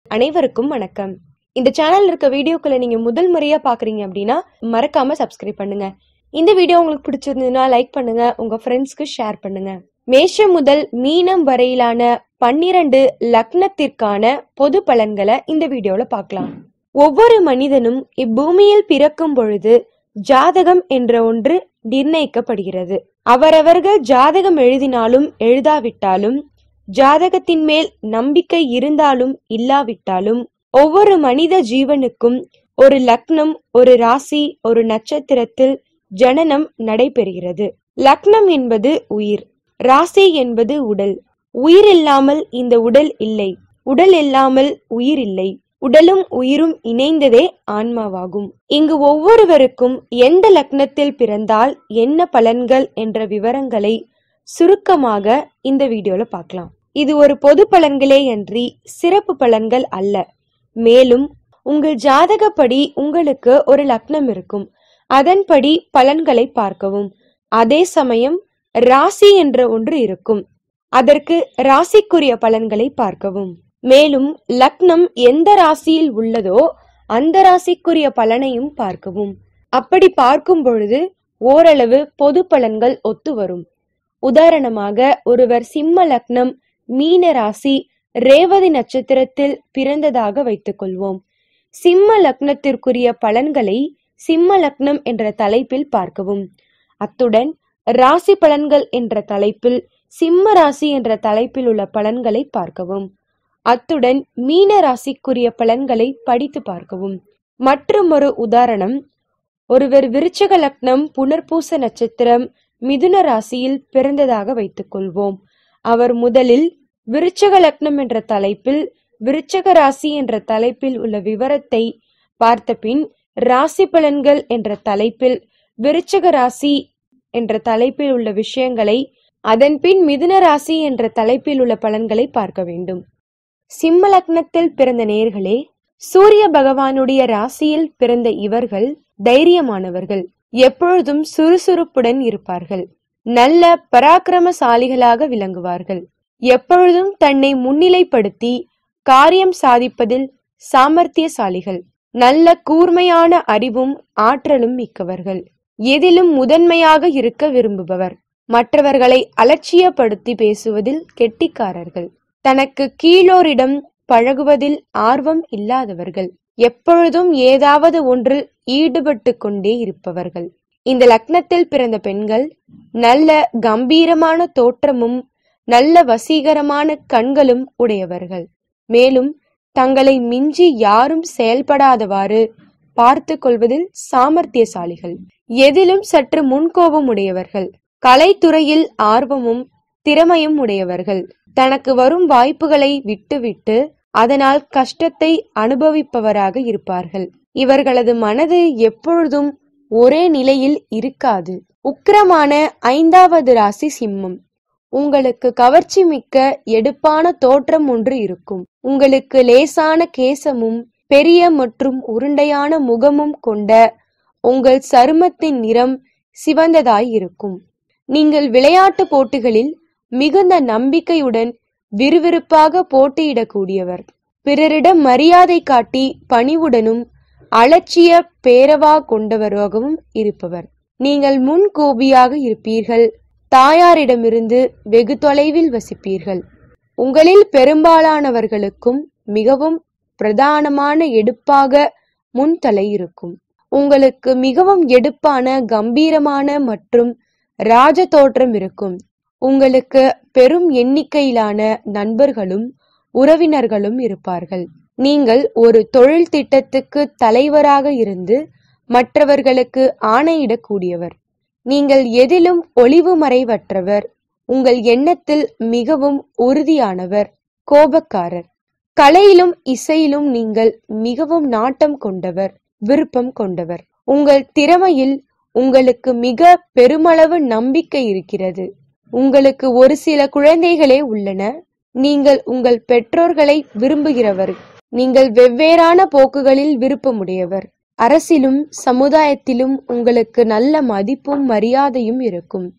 அனைவருக்கும் வணக்கம் இந்த சேனல்ல இருக்க வீடியோக்களை நீங்க முதல் முறையா பாக்குறீங்க அப்படின்னா மறக்காம சப்ஸ்கிரைப் பண்ணுங்க இந்த வீடியோ உங்களுக்கு பிடிச்சிருந்ததுன்னா லைக் பண்ணுங்க உங்க ஃப்ரெண்ட்ஸ்க்கு ஷேர் பண்ணுங்க மேஷம் முதல் மீனம் வரையிலான பன்னிரண்டு லக்னத்திற்கான பொது பலன்களை இந்த வீடியோல பார்க்கலாம் ஒவ்வொரு மனிதனும் இப்பூமியில் பிறக்கும் பொழுது ஜாதகம் என்ற ஒன்று நிர்ணயிக்கப்படுகிறது அவரவர்கள் ஜாதகம் எழுதினாலும் எழுதாவிட்டாலும் ஜாதகத்தின் மேல் நம்பிக்கை இருந்தாலும் இல்லாவிட்டாலும் ஒவ்வொரு மனித ஜீவனுக்கும் ஒரு லக்னம் ஒரு ராசி ஒரு நட்சத்திரத்தில் ஜனனம் நடைபெறுகிறது லக்னம் என்பது உயிர் ராசி என்பது உடல் உயிர் இல்லாமல் இந்த உடல் இல்லை உடல் இல்லாமல் உயிர் இல்லை உடலும் உயிரும் இணைந்ததே ஆன்மாவாகும் இங்கு ஒவ்வொருவருக்கும் எந்த லக்னத்தில் பிறந்தால் என்ன பலன்கள் என்ற விவரங்களை சுருக்கமாக இந்த வீடியோல பார்க்கலாம் இது ஒரு பொது பலன்களே அன்றி சிறப்பு பலன்கள் அல்ல மேலும் உங்கள் ஜாதகப்படி உங்களுக்கு ஒரு லக்னம் இருக்கும் அதன்படி பலன்களை பார்க்கவும் அதே சமயம் ராசி என்ற ஒன்று இருக்கும் அதற்கு ராசிக்குரிய பலன்களை பார்க்கவும் மேலும் லக்னம் எந்த ராசியில் உள்ளதோ அந்த ராசிக்குரிய பலனையும் பார்க்கவும் அப்படி பார்க்கும் பொழுது ஓரளவு பொது பலன்கள் ஒத்து வரும் உதாரணமாக ஒருவர் சிம்ம லக்னம் மீன ராசி ரேவதி நட்சத்திரத்தில் பிறந்ததாக வைத்துக் கொள்வோம் சிம்ம லக்னத்திற்குரிய பலன்களை சிம்ம லக்னம் என்ற தலைப்பில் பார்க்கவும் அத்துடன் ராசி பலன்கள் என்ற தலைப்பில் சிம்ம ராசி என்ற தலைப்பில் உள்ள பலன்களை பார்க்கவும் அத்துடன் மீன ராசிக்குரிய பலன்களை படித்து பார்க்கவும் மற்றும் ஒரு உதாரணம் ஒருவர் விருச்சக லக்னம் புனர்பூச நட்சத்திரம் மிதுன ராசியில் பிறந்ததாக வைத்துக் கொள்வோம் அவர் முதலில் விருச்சக லக்னம் என்ற தலைப்பில் விருச்சக ராசி என்ற தலைப்பில் உள்ள விவரத்தை பார்த்த பின் ராசி பலன்கள் என்ற தலைப்பில் விருச்சக ராசி என்ற தலைப்பில் உள்ள விஷயங்களை அதன்பின் மிதுன ராசி என்ற தலைப்பில் உள்ள பலன்களை பார்க்க வேண்டும் சிம்ம லக்னத்தில் பிறந்த நேர்களே சூரிய பகவானுடைய ராசியில் பிறந்த இவர்கள் தைரியமானவர்கள் எப்பொழுதும் சுறுசுறுப்புடன் இருப்பார்கள் நல்ல பராக்கிரமசாலிகளாக விளங்குவார்கள் எப்பொழுதும் தன்னை முன்னிலைப்படுத்தி காரியம் சாதிப்பதில் சாமர்த்தியசாலிகள் நல்ல கூர்மையான அறிவும் ஆற்றலும் மிக்கவர்கள் எதிலும் முதன்மையாக இருக்க விரும்புபவர் மற்றவர்களை அலட்சியப்படுத்தி பேசுவதில் கெட்டிக்காரர்கள் தனக்கு கீழோரிடம் பழகுவதில் ஆர்வம் இல்லாதவர்கள் எப்பொழுதும் ஏதாவது ஒன்றில் ஈடுபட்டு கொண்டே இருப்பவர்கள் இந்த லக்னத்தில் பிறந்த பெண்கள் நல்ல கம்பீரமான தோற்றமும் நல்ல வசீகரமான கண்களும் உடையவர்கள் மேலும் தங்களை மிஞ்சி யாரும் செயல்படாதவாறு பார்த்து கொள்வதில் சாமர்த்தியசாலிகள் எதிலும் சற்று முன்கோபம் உடையவர்கள் கலைத்துறையில் ஆர்வமும் திறமையும் உடையவர்கள் தனக்கு வரும் வாய்ப்புகளை விட்டுவிட்டு அதனால் கஷ்டத்தை அனுபவிப்பவராக இருப்பார்கள் இவர்களது மனது எப்பொழுதும் ஒரே நிலையில் இருக்காது உக்கிரமான ஐந்தாவது ராசி சிம்மம் உங்களுக்கு கவர்ச்சி மிக்க எடுப்பான தோற்றம் ஒன்று இருக்கும் உங்களுக்கு லேசான கேசமும் பெரிய மற்றும் உருண்டையான முகமும் கொண்ட உங்கள் சருமத்தின் நிறம் சிவந்ததாய் இருக்கும் நீங்கள் விளையாட்டு போட்டிகளில் மிகுந்த நம்பிக்கையுடன் விறுவிறுப்பாக போட்டியிடக்கூடியவர் பிறரிடம் மரியாதை காட்டி பணிவுடனும் அலட்சிய பேரவா கொண்டவராகவும் இருப்பவர் நீங்கள் முன்கோபியாக இருப்பீர்கள் தாயாரிடமிருந்து வெகு தொலைவில் வசிப்பீர்கள் உங்களில் பெரும்பாலானவர்களுக்கும் மிகவும் பிரதானமான எடுப்பாக முன்தலை இருக்கும் உங்களுக்கு மிகவும் எடுப்பான கம்பீரமான மற்றும் ராஜ தோற்றம் இருக்கும் உங்களுக்கு பெரும் எண்ணிக்கையிலான நண்பர்களும் உறவினர்களும் இருப்பார்கள் நீங்கள் ஒரு தொழில் திட்டத்துக்கு தலைவராக இருந்து மற்றவர்களுக்கு ஆணையிடக்கூடியவர் நீங்கள் எதிலும் ஒளிவு மறைவற்றவர் உங்கள் எண்ணத்தில் மிகவும் உறுதியானவர் கோபக்காரர் கலையிலும் இசையிலும் நீங்கள் மிகவும் நாட்டம் கொண்டவர் விருப்பம் கொண்டவர் உங்கள் திறமையில் உங்களுக்கு மிக பெருமளவு நம்பிக்கை இருக்கிறது உங்களுக்கு ஒரு சில குழந்தைகளே உள்ளன நீங்கள் உங்கள் பெற்றோர்களை விரும்புகிறவர் நீங்கள் வெவ்வேறான போக்குகளில் விருப்பமுடையவர் அரசிலும் சமுதாயத்திலும் உங்களுக்கு நல்ல மதிப்பும் மரியாதையும் இருக்கும்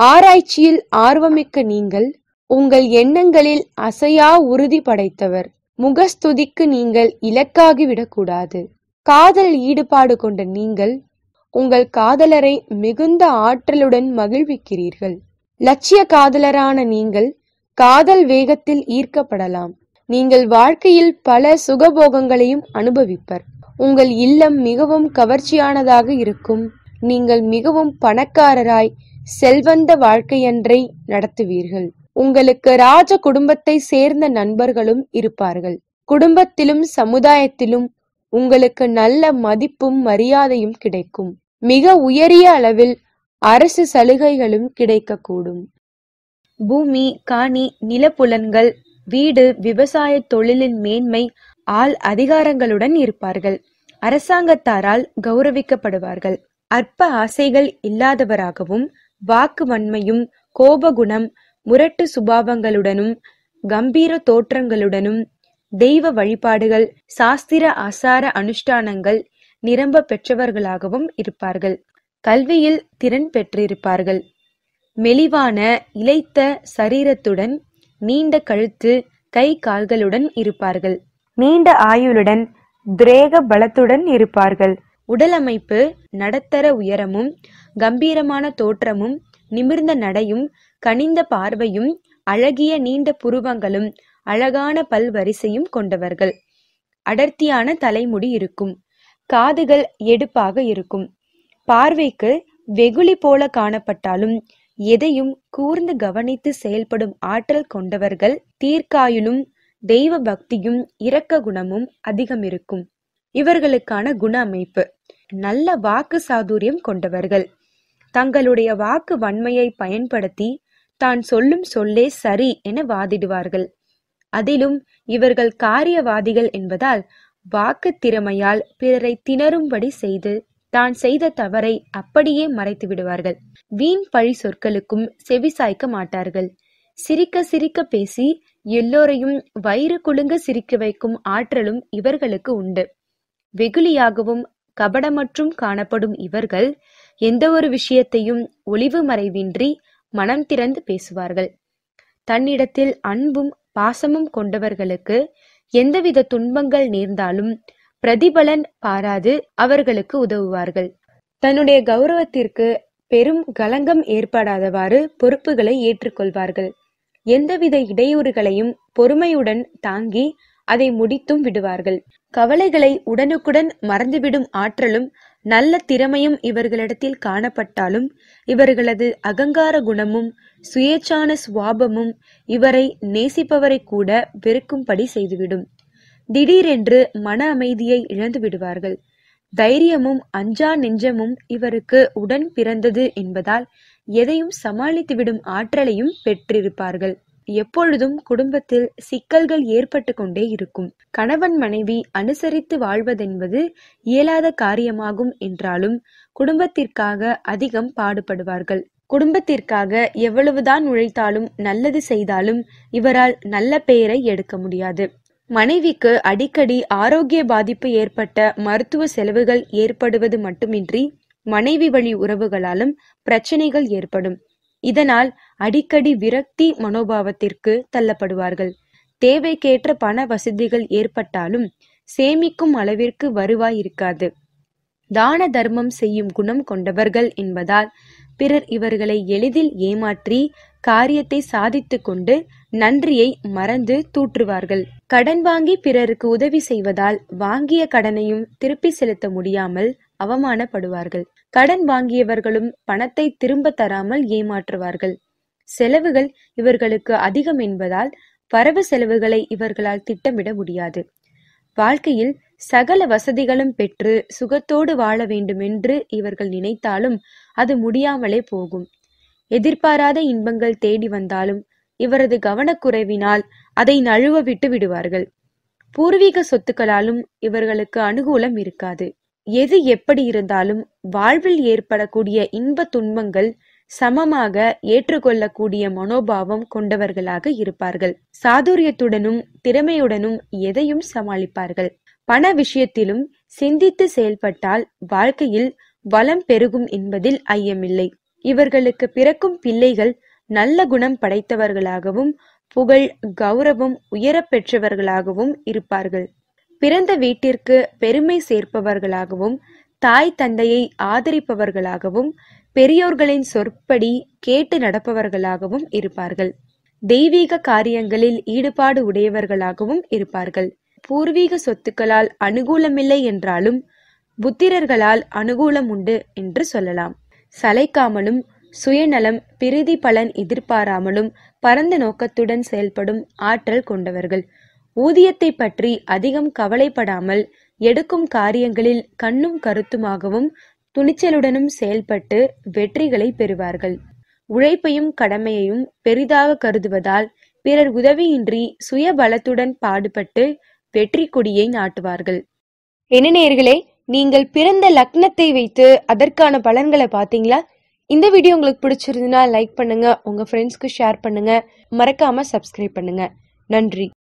ஆராய்ச்சியில் ஆர்வமிக்க நீங்கள் உங்கள் எண்ணங்களில் அசையா உறுதி படைத்தவர் முகஸ்துதிக்கு நீங்கள் இலக்காகிவிடக்கூடாது காதல் ஈடுபாடு கொண்ட நீங்கள் உங்கள் காதலரை மிகுந்த ஆற்றலுடன் மகிழ்விக்கிறீர்கள் லட்சிய காதலரான நீங்கள் காதல் வேகத்தில் ஈர்க்கப்படலாம் நீங்கள் வாழ்க்கையில் பல சுகபோகங்களையும் அனுபவிப்பர் உங்கள் இல்லம் மிகவும் கவர்ச்சியானதாக இருக்கும் நீங்கள் மிகவும் பணக்காரராய் செல்வந்த வாழ்க்கையன்றை நடத்துவீர்கள் உங்களுக்கு ராஜ குடும்பத்தை சேர்ந்த நண்பர்களும் இருப்பார்கள் குடும்பத்திலும் சமுதாயத்திலும் உங்களுக்கு நல்ல மதிப்பும் மரியாதையும் கிடைக்கும் மிக உயரிய அளவில் அரசு சலுகைகளும் கிடைக்கக்கூடும் பூமி காணி நிலப்புலன்கள் வீடு விவசாய தொழிலின் மேன்மை ஆள் அதிகாரங்களுடன் இருப்பார்கள் அரசாங்கத்தாரால் கௌரவிக்கப்படுவார்கள் அற்ப ஆசைகள் இல்லாதவராகவும் வாக்கு வன்மையும் கோபகுணம் முரட்டு சுபாவங்களுடனும் கம்பீர தோற்றங்களுடனும் தெய்வ வழிபாடுகள் சாஸ்திர ஆசார அனுஷ்டானங்கள் நிரம்ப பெற்றவர்களாகவும் இருப்பார்கள் கல்வியில் திறன் பெற்றிருப்பார்கள் மெலிவான இளைத்த சரீரத்துடன் நீண்ட கழுத்து கை கால்களுடன் இருப்பார்கள் நீண்ட ஆயுளுடன் திரேக பலத்துடன் இருப்பார்கள் உடல் அமைப்பு நடுத்தர உயரமும் கம்பீரமான தோற்றமும் நிமிர்ந்த நடையும் கனிந்த பார்வையும் அழகிய நீண்ட புருவங்களும் அழகான பல்வரிசையும் கொண்டவர்கள் அடர்த்தியான தலைமுடி இருக்கும் காதுகள் எடுப்பாக இருக்கும் பார்வைக்கு வெகுளி போல காணப்பட்டாலும் எதையும் கூர்ந்து கவனித்து செயல்படும் ஆற்றல் கொண்டவர்கள் தீர்க்காயுளும் தெய்வ பக்தியும் இரக்க குணமும் அதிகம் இருக்கும் இவர்களுக்கான குண அமைப்பு நல்ல வாக்கு சாதுரியம் கொண்டவர்கள் தங்களுடைய வாக்கு வன்மையை பயன்படுத்தி தான் சொல்லும் சொல்லே சரி என வாதிடுவார்கள் அதிலும் இவர்கள் காரியவாதிகள் என்பதால் வாக்கு திறமையால் பிறரை திணறும்படி செய்து தான் செய்த தவறை அப்படியே மறைத்து விடுவார்கள் வீண் பழி சொற்களுக்கும் செவிசாய்க்க மாட்டார்கள் சிரிக்க சிரிக்க பேசி எல்லோரையும் வயிறு குலுங்க சிரிக்க வைக்கும் ஆற்றலும் இவர்களுக்கு உண்டு வெகுளியாகவும் கபடமற்றும் காணப்படும் இவர்கள் எந்த ஒரு விஷயத்தையும் ஒளிவு மறைவின்றி மனம் திறந்து பேசுவார்கள் தன்னிடத்தில் அன்பும் பாசமும் கொண்டவர்களுக்கு எந்தவித துன்பங்கள் நேர்ந்தாலும் பிரதிபலன் பாராது அவர்களுக்கு உதவுவார்கள் தன்னுடைய கௌரவத்திற்கு பெரும் களங்கம் ஏற்படாதவாறு பொறுப்புகளை ஏற்றுக்கொள்வார்கள் எந்தவித இடையூறுகளையும் பொறுமையுடன் தாங்கி அதை முடித்தும் விடுவார்கள் கவலைகளை உடனுக்குடன் மறந்துவிடும் ஆற்றலும் நல்ல திறமையும் இவர்களிடத்தில் காணப்பட்டாலும் இவர்களது அகங்கார குணமும் சுயேச்சான சுவாபமும் இவரை நேசிப்பவரை கூட வெறுக்கும்படி செய்துவிடும் திடீரென்று மன அமைதியை இழந்து விடுவார்கள் தைரியமும் அஞ்சா நெஞ்சமும் இவருக்கு உடன் பிறந்தது என்பதால் எதையும் சமாளித்துவிடும் ஆற்றலையும் பெற்றிருப்பார்கள் எப்பொழுதும் குடும்பத்தில் சிக்கல்கள் ஏற்பட்டு கொண்டே இருக்கும் கணவன் மனைவி அனுசரித்து வாழ்வதென்பது இயலாத காரியமாகும் என்றாலும் குடும்பத்திற்காக அதிகம் பாடுபடுவார்கள் குடும்பத்திற்காக எவ்வளவுதான் உழைத்தாலும் நல்லது செய்தாலும் இவரால் நல்ல பெயரை எடுக்க முடியாது மனைவிக்கு அடிக்கடி ஆரோக்கிய பாதிப்பு ஏற்பட்ட மருத்துவ செலவுகள் ஏற்படுவது மட்டுமின்றி மனைவி வழி உறவுகளாலும் பிரச்சனைகள் ஏற்படும் இதனால் அடிக்கடி விரக்தி மனோபாவத்திற்கு தள்ளப்படுவார்கள் தேவைக்கேற்ற பண வசதிகள் ஏற்பட்டாலும் சேமிக்கும் அளவிற்கு வருவாய் இருக்காது தான தர்மம் செய்யும் குணம் கொண்டவர்கள் என்பதால் பிறர் இவர்களை எளிதில் ஏமாற்றி காரியத்தை சாதித்து கொண்டு நன்றியை மறந்து தூற்றுவார்கள் கடன் வாங்கி பிறருக்கு உதவி செய்வதால் வாங்கிய கடனையும் திருப்பி செலுத்த முடியாமல் அவமானப்படுவார்கள் கடன் வாங்கியவர்களும் பணத்தை திரும்ப தராமல் ஏமாற்றுவார்கள் செலவுகள் இவர்களுக்கு அதிகம் என்பதால் வரவு செலவுகளை இவர்களால் திட்டமிட முடியாது வாழ்க்கையில் சகல வசதிகளும் பெற்று சுகத்தோடு வாழ வேண்டுமென்று இவர்கள் நினைத்தாலும் அது முடியாமலே போகும் எதிர்பாராத இன்பங்கள் தேடி வந்தாலும் இவரது கவனக்குறைவினால் அதை நழுவ விட்டு விடுவார்கள் பூர்வீக சொத்துக்களாலும் இவர்களுக்கு அனுகூலம் இருக்காது எது எப்படி இருந்தாலும் வாழ்வில் ஏற்படக்கூடிய இன்ப துன்பங்கள் சமமாக ஏற்றுக்கொள்ளக்கூடிய மனோபாவம் கொண்டவர்களாக இருப்பார்கள் சாதுரியத்துடனும் திறமையுடனும் எதையும் சமாளிப்பார்கள் பண விஷயத்திலும் சிந்தித்து செயல்பட்டால் வாழ்க்கையில் வளம் பெருகும் என்பதில் ஐயமில்லை இவர்களுக்கு பிறக்கும் பிள்ளைகள் நல்ல குணம் படைத்தவர்களாகவும் புகழ் கௌரவம் உயரப் பெற்றவர்களாகவும் இருப்பார்கள் பிறந்த வீட்டிற்கு பெருமை சேர்ப்பவர்களாகவும் தாய் தந்தையை ஆதரிப்பவர்களாகவும் பெரியோர்களின் சொற்படி கேட்டு நடப்பவர்களாகவும் இருப்பார்கள் தெய்வீக காரியங்களில் ஈடுபாடு உடையவர்களாகவும் இருப்பார்கள் பூர்வீக சொத்துக்களால் அனுகூலமில்லை என்றாலும் புத்திரர்களால் அனுகூலம் உண்டு என்று சொல்லலாம் சளைக்காமலும் சுயநலம் பிரிதி பலன் எதிர்பாராமலும் பரந்த நோக்கத்துடன் செயல்படும் ஆற்றல் கொண்டவர்கள் ஊதியத்தை பற்றி அதிகம் கவலைப்படாமல் எடுக்கும் காரியங்களில் கண்ணும் கருத்துமாகவும் துணிச்சலுடனும் செயல்பட்டு வெற்றிகளை பெறுவார்கள் உழைப்பையும் கடமையையும் பெரிதாக கருதுவதால் பிறர் உதவியின்றி சுய பலத்துடன் பாடுபட்டு வெற்றி கொடியை நாட்டுவார்கள் என்ன நேர்களே நீங்கள் பிறந்த லக்னத்தை வைத்து அதற்கான பலன்களை பார்த்தீங்களா இந்த வீடியோ உங்களுக்கு பிடிச்சிருந்துன்னா லைக் பண்ணுங்க உங்க ஃப்ரெண்ட்ஸ்க்கு ஷேர் பண்ணுங்க மறக்காம சப்ஸ்கிரைப் பண்ணுங்க நன்றி